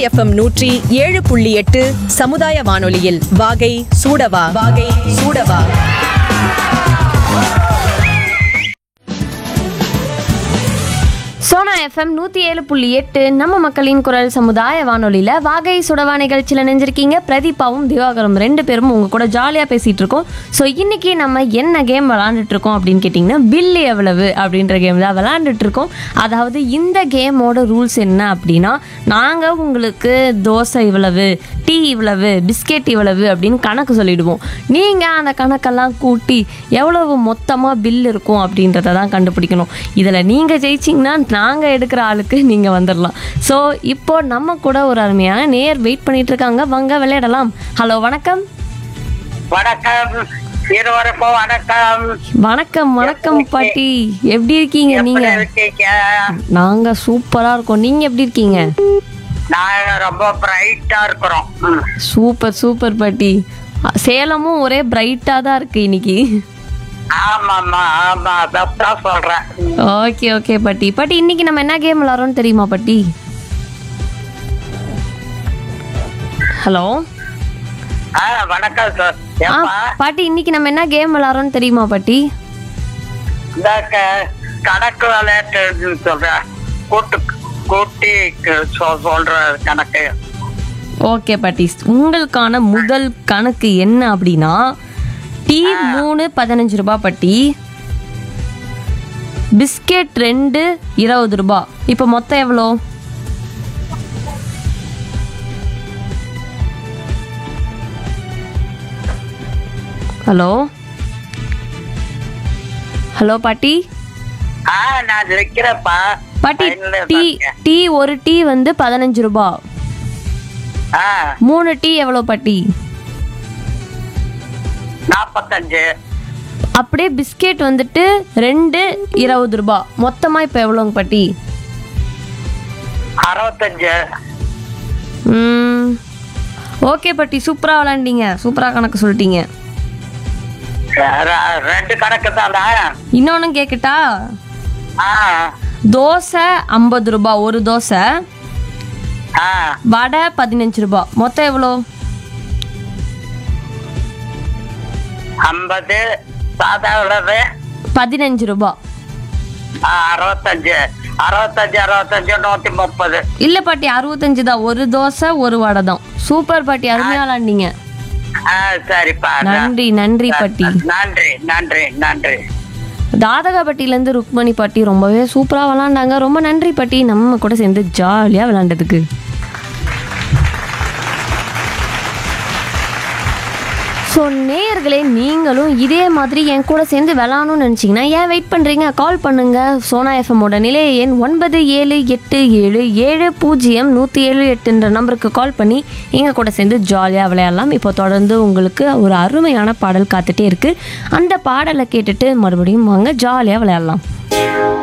FM நூற்றி ஏழு புள்ளி எட்டு சமுதாய வானொலியில் வாகை சூடவா வாகை சூடவா சோனா எஃப்எம் நூற்றி ஏழு புள்ளி எட்டு நம்ம மக்களின் குரல் சமுதாய வானொலியில் வாகை சுடவா நிகழ்ச்சியில் நினைஞ்சிருக்கீங்க பிரதீபாவும் திவாகரும் ரெண்டு பேரும் உங்கள் கூட ஜாலியாக பேசிகிட்டு இருக்கோம் ஸோ இன்றைக்கி நம்ம என்ன கேம் விளாண்டுட்டு இருக்கோம் அப்படின்னு கேட்டிங்கன்னா பில்லு எவ்வளவு அப்படின்ற கேம் தான் விளாண்டுட்டு இருக்கோம் அதாவது இந்த கேமோட ரூல்ஸ் என்ன அப்படின்னா நாங்கள் உங்களுக்கு தோசை இவ்வளவு டீ இவ்வளவு பிஸ்கெட் இவ்வளவு அப்படின்னு கணக்கு சொல்லிடுவோம் நீங்கள் அந்த கணக்கெல்லாம் கூட்டி எவ்வளவு மொத்தமாக பில் இருக்கும் அப்படின்றத தான் கண்டுபிடிக்கணும் இதில் நீங்கள் ஜெயிச்சிங்கன்னா நாங்கள் எடுக்கிற ஆளுக்கு நீங்கள் வந்துடலாம் ஸோ இப்போ நம்ம கூட ஒரு அருமையான நேர் வெயிட் பண்ணிட்டு இருக்காங்க வாங்க விளையாடலாம் ஹலோ வணக்கம் வணக்கம் இருவருக்கும் வணக்கம் வணக்கம் வணக்கம் பாட்டி எப்படி இருக்கீங்க எப்படி நீங்க இருக்கீங்க நாங்க சூப்பரா இருக்கோம் நீங்க எப்படி இருக்கீங்க நாங்க ரொம்ப பிரைட்டா இருக்கிறோம் ம். சூப்பர் சூப்பர் பாட்டி சேலமும் ஒரே பிரைட்டா தான் இருக்கு இன்னைக்கு ஆமாம்மா ஆமா அதான் சொல்றேன் ம். ஓகே ஓகே பாட்டி பாட்டி இன்னைக்கு நம்ம என்ன கேம் விளாட்றோம்னு தெரியுமா பாட்டி ஹலோ ஆ வணக்கம் சார் ஆ ஏப்பா பாட்டி இன்னைக்கு நம்ம என்ன கேம் விளாட்றோம்னு தெரியுமா பாட்டி இந்த க- கணக்கு விளையாட்டு சொல்றேன் கூட்டு கூட்டி க- சொ- சொல்ற கணக்கு ஓகே பாட்டி உங்களுக்கான முதல் கணக்கு என்ன அப்படின்னா டீ மூணு பதினஞ்சு ரூபாய் பாட்டி பிஸ்கெட் ரெண்டு இருபது ரூபாய் இப்போ மொத்தம் எவ்வளோ ஹலோ ஹலோ பாட்டி ஆ நான் வைக்கிறேன்ப்பா பாட்டி லைன்ல டீ இருக்கேன். டீ ஒரு டீ வந்து பதினஞ்சு ரூபாய் ஆ மூணு டீ எவ்வளோ பாட்டி நாப்பத்தஞ்சு அப்படியே பிஸ்கெட் வந்துட்டு ரெண்டு இருபது ரூபாய் மொத்தமாக இப்போ எவ்வளோங்க பாட்டி அறுபத்தஞ்சு ம் ஓகே பாட்டி சூப்பராக விளாண்டீங்க சூப்பராக கணக்கு சொல்லிட்டீங்க ர- ரெண்டு கணக்கு தானே இன்னொன்று கேட்கட்டா ஆ தோசை ஐம்பது ரூபாய் ஒரு தோசை ஆ வடை பதினஞ்சு ரூபாய் மொத்தம் எவ்வளோ ஐம்பது சாதா உள்ளது பதினஞ்சு ரூபாய் ஆ, அறுபத்தஞ்சு அறுபத்தஞ்சு அறுபத்தஞ்சு நூத்தி முப்பது இல்லை பாட்டி அறுபத்தஞ்சு தான் ஒரு தோசை ஒரு வடை தான் சூப்பர் பாட்டி அருமையாக விளாண்டீங்க ஆ சரிப்பா நன்றி நன்றி பாட்டி நன்றி நன்றி நன்றி தாதகாப்பட்டியிலேருந்து ருக்மணி பாட்டி ரொம்பவே சூப்பராக விளாண்டாங்க ரொம்ப நன்றி பாட்டி நம்ம கூட சேர்ந்து ஜாலியாக விளாண்டதுக்கு ஸோ நேயர்களே நீங்களும் இதே மாதிரி என் கூட சேர்ந்து விளாடணும்னு நினச்சிங்கன்னா ஏன் வெயிட் பண்ணுறீங்க கால் பண்ணுங்கள் சோனா எஃப்எம்மோட நிலைய எண் ஒன்பது ஏழு எட்டு ஏழு ஏழு பூஜ்ஜியம் நூற்றி ஏழு எட்டுன்ற நம்பருக்கு கால் பண்ணி எங்கள் கூட சேர்ந்து ஜாலியாக விளையாடலாம் இப்போ தொடர்ந்து உங்களுக்கு ஒரு அருமையான பாடல் காத்துட்டே இருக்குது அந்த பாடலை கேட்டுட்டு மறுபடியும் வாங்க ஜாலியாக விளையாடலாம்